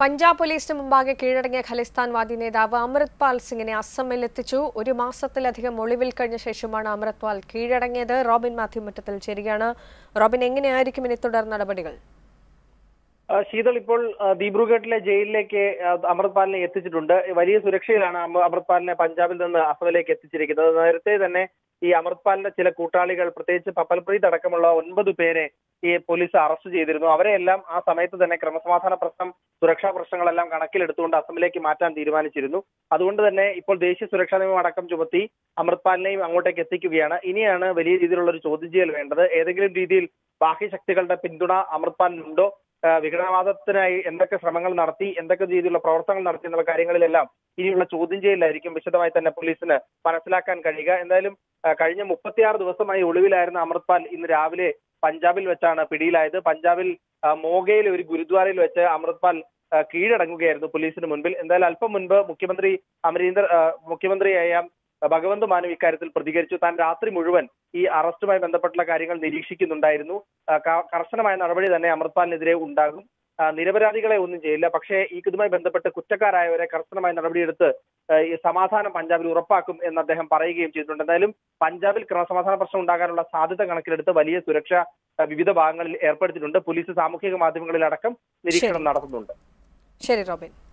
പഞ്ചാബ് പോലീസിന് മുമ്പാകെ കീഴടങ്ങിയ ഖലിസ്ഥാൻവാദി നേതാവ് അമൃത് പാൽ സിംഗിനെ അസമിൽ എത്തിച്ചു ഒരു മാസത്തിലധികം ഒളിവിൽ കഴിഞ്ഞ ശേഷമാണ് അമൃത് പാൽ കീഴടങ്ങിയത് റോബിൻ മാത്യു മുറ്റത്തിൽ ചേരുകയാണ് റോബിൻ എങ്ങനെയായിരിക്കും ഇനി തുടർ നടപടികൾ ആ, ശീതൾ ഇപ്പോൾ ആ, ദിബ്രുഗഡിലെ ജയിലിലേക്ക് ആ, അമൃത് പാലിനെ എത്തിച്ചിട്ടുണ്ട് വലിയ സുരക്ഷയിലാണ് അമ- അമൃത് പാലിനെ പഞ്ചാബിൽ നിന്ന് അസമിലേക്ക് എത്തിച്ചിരിക്കുന്നത് നേരത്തെ തന്നെ ഈ അമൃത് പാലിന്റെ ചില കൂട്ടാളികൾ പ്രത്യേകിച്ച് പപ്പൽപ്രീത് അടക്കമുള്ള ഒൻപത് പേരെ ഈ പോലീസ് അറസ്റ്റ് ചെയ്തിരുന്നു അവരെല്ലാം ആ സമയത്ത് തന്നെ ക്രമസമാധാന പ്രശ്നം സുരക്ഷാ പ്രശ്നങ്ങളെല്ലാം കണക്കിലെടുത്തുകൊണ്ട് അസമിലേക്ക് മാറ്റാൻ തീരുമാനിച്ചിരുന്നു അതുകൊണ്ട് തന്നെ ഇപ്പോൾ ദേശീയ സുരക്ഷാ നിയമം അടക്കം ചുമത്തി അമൃത് പാലിനെയും അങ്ങോട്ടേക്ക് എത്തിക്കുകയാണ് ഇനിയാണ് വലിയ രീതിയിലുള്ള ഒരു ചോദ്യം ചെയ്യൽ വേണ്ടത് ഏതെങ്കിലും രീതിയിൽ ബാഹ്യശക്തികളുടെ പിന്തുണ അമൃത് പാലിനുണ്ടോ ആ, വിഘടനവാദത്തിനായി എന്തൊക്കെ ശ്രമങ്ങൾ നടത്തി എന്തൊക്കെ രീതിയിലുള്ള പ്രവർത്തനങ്ങൾ നടത്തി എന്നുള്ള കാര്യങ്ങളിലെല്ലാം ഇനിയുള്ള ചോദ്യം ചെയ്യലായിരിക്കും വിശദമായി തന്നെ പോലീസിന് മനസ്സിലാക്കാൻ കഴിയുക എന്തായാലും ആ, കഴിഞ്ഞ മുപ്പത്തിയാറ് ദിവസമായി ഒളിവിലായിരുന്ന അമൃത് പാൽ ഇന്ന് രാവിലെ പഞ്ചാബിൽ വെച്ചാണ് പിടിയിലായത് പഞ്ചാബിൽ ആ, മോഗയിലെ ഒരു ഗുരുദ്വാരയിൽ വെച്ച് അമൃത് പാൽ ആ, കീഴടങ്ങുകയായിരുന്നു പോലീസിന് മുൻപിൽ എന്തായാലും അല്പം മുൻപ് മുഖ്യമന്ത്രി അമരീന്ദർ ആ, മുഖ്യമന്ത്രിയായ ഭഗവന്ത് മാനു ഇക്കാര്യത്തിൽ പ്രതികരിച്ചു താൻ രാത്രി മുഴുവൻ ഈ അറസ്റ്റുമായി ബന്ധപ്പെട്ടുള്ള കാര്യങ്ങൾ നിരീക്ഷിക്കുന്നുണ്ടായിരുന്നു ആ, ക- കർശനമായ നടപടി തന്നെ അമൃത്പാലിനെതിരെ ഉണ്ടാകും ആ, നിരപരാധികളെ ഒന്നും ചെയ്യില്ല പക്ഷേ ഈ ഇതുമായി ബന്ധപ്പെട്ട് കുറ്റക്കാരായവരെ കർശനമായ നടപടിയെടുത്ത് ആ, ഈ സമാധാനം പഞ്ചാബിൽ ഉറപ്പാക്കും എന്ന് അദ്ദേഹം പറയുകയും ചെയ്തിട്ടുണ്ട് എന്തായാലും പഞ്ചാബിൽ ക്രമസമാധാന പ്രശ്നം ഉണ്ടാകാനുള്ള സാധ്യത കണക്കിലെടുത്ത് വലിയ സുരക്ഷ ആ, വിവിധ ഭാഗങ്ങളിൽ ഏർപ്പെടുത്തിയിട്ടുണ്ട് പോലീസ് സാമൂഹിക മാധ്യമങ്ങളിലടക്കം നിരീക്ഷണം നടത്തുന്നുണ്ട് ശരി റോബിൻ